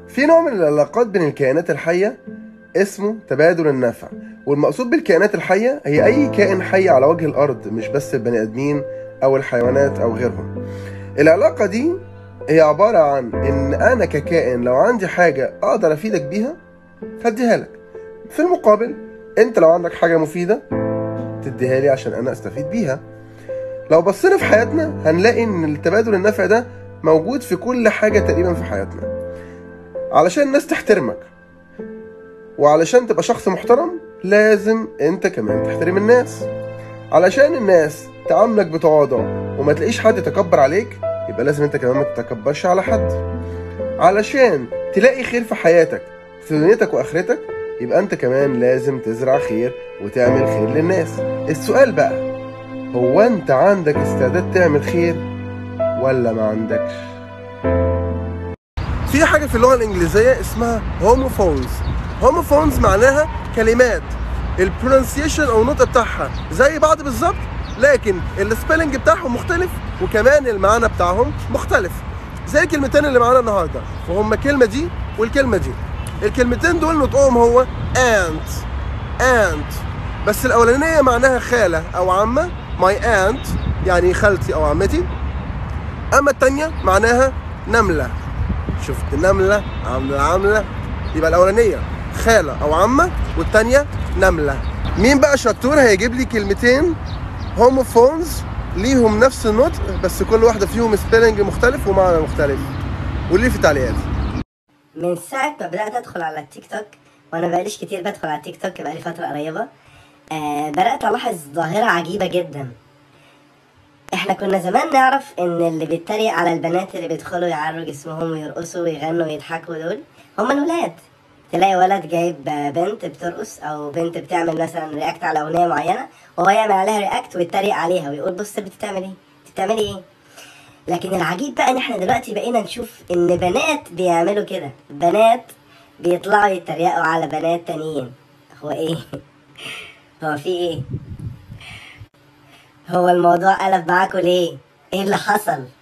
في نوع من العلاقات بين الكائنات الحية اسمه تبادل النفع والمقصود بالكائنات الحية هي أي كائن حي على وجه الأرض مش بس البني آدمين أو الحيوانات أو غيرهم العلاقة دي هي عبارة عن إن أنا ككائن لو عندي حاجة أقدر أفيدك بيها هديها لك في المقابل أنت لو عندك حاجة مفيدة تديها لي عشان أنا أستفيد بيها لو بصينا في حياتنا هنلاقي إن التبادل النفع ده موجود في كل حاجة تقريبا في حياتنا علشان الناس تحترمك وعلشان تبقى شخص محترم لازم انت كمان تحترم الناس علشان الناس تعاملك بتواضع وما تلاقيش حد يتكبر عليك يبقى لازم انت كمان ما تتكبرش على حد علشان تلاقي خير في حياتك في دنيتك واخرتك يبقى انت كمان لازم تزرع خير وتعمل خير للناس السؤال بقى هو انت عندك استعداد تعمل خير ولا ما عندكش في حاجة في اللغة الإنجليزية اسمها هوموفونز هوموفونز معناها كلمات البرونسيشن أو النطق بتاعها زي بعض بالظبط لكن السبيلنج بتاعهم مختلف وكمان المعنى بتاعهم مختلف زي الكلمتين اللي معانا النهارده فهم الكلمة دي والكلمة دي الكلمتين دول نطقهم هو aunt aunt بس الأولانية معناها خالة أو عمة my aunt يعني خالتي أو عمتي أما التانية معناها نملة شفت نملة عاملة عاملة يبقى الأولانية خالة أو عمة والتانية نملة مين بقى شطور هيجيب لي كلمتين هوموفونز ليهم نفس النطق بس كل واحدة فيهم سبيلنج مختلف ومعنى مختلف واللي في التعليقات من ساعة ما بدأت أدخل على التيك توك وأنا بقاليش كتير بدخل على التيك توك بقالي فترة قريبة آه بدأت ألاحظ ظاهرة عجيبة جدا احنا كنا زمان نعرف ان اللي بيتريق على البنات اللي بيدخلوا يعروا جسمهم ويرقصوا ويغنوا ويضحكوا دول هم الولاد تلاقي ولد جايب بنت بترقص او بنت بتعمل مثلا رياكت على اغنيه معينه وهو يعمل عليها رياكت ويتريق عليها ويقول بص البنت بتعمل ايه انت بتعملي ايه لكن العجيب بقى ان احنا دلوقتي بقينا نشوف ان بنات بيعملوا كده بنات بيطلعوا يتريقوا على بنات تانيين هو ايه هو في ايه هو الموضوع قلب معاكوا ليه ايه اللي حصل